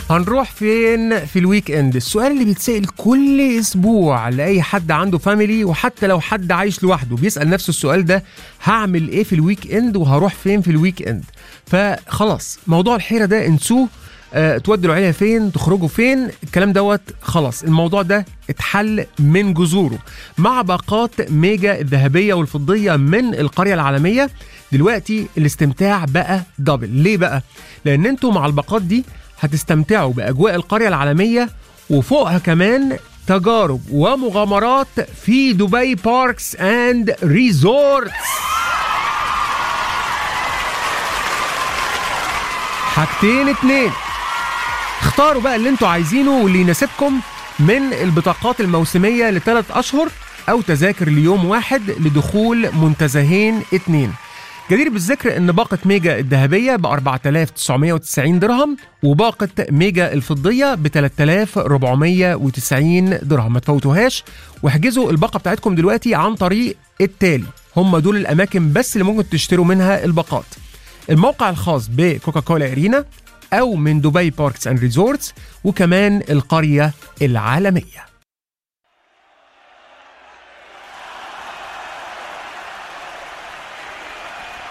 هنروح فين في الويك اند السؤال اللي بيتسأل كل اسبوع لاي حد عنده فاميلي وحتى لو حد عايش لوحده بيسأل نفسه السؤال ده هعمل ايه في الويك اند وهروح فين في الويك اند فخلاص موضوع الحيرة ده انسوه أه تودوا العيله فين تخرجوا فين الكلام دوت خلاص الموضوع ده اتحل من جذوره مع باقات ميجا الذهبيه والفضيه من القريه العالميه دلوقتي الاستمتاع بقى دبل ليه بقى لان انتوا مع الباقات دي هتستمتعوا باجواء القريه العالميه وفوقها كمان تجارب ومغامرات في دبي باركس اند ريزورتس حاجتين اتنين اختاروا بقى اللي انتوا عايزينه واللي يناسبكم من البطاقات الموسمية لثلاث أشهر أو تذاكر ليوم واحد لدخول منتزهين اتنين جدير بالذكر ان باقة ميجا الذهبية ب 4990 درهم وباقة ميجا الفضية ب 3490 درهم ما تفوتوهاش واحجزوا الباقة بتاعتكم دلوقتي عن طريق التالي هم دول الأماكن بس اللي ممكن تشتروا منها الباقات الموقع الخاص بكوكاكولا ارينا او من دبي باركس اند ريزورتس وكمان القريه العالميه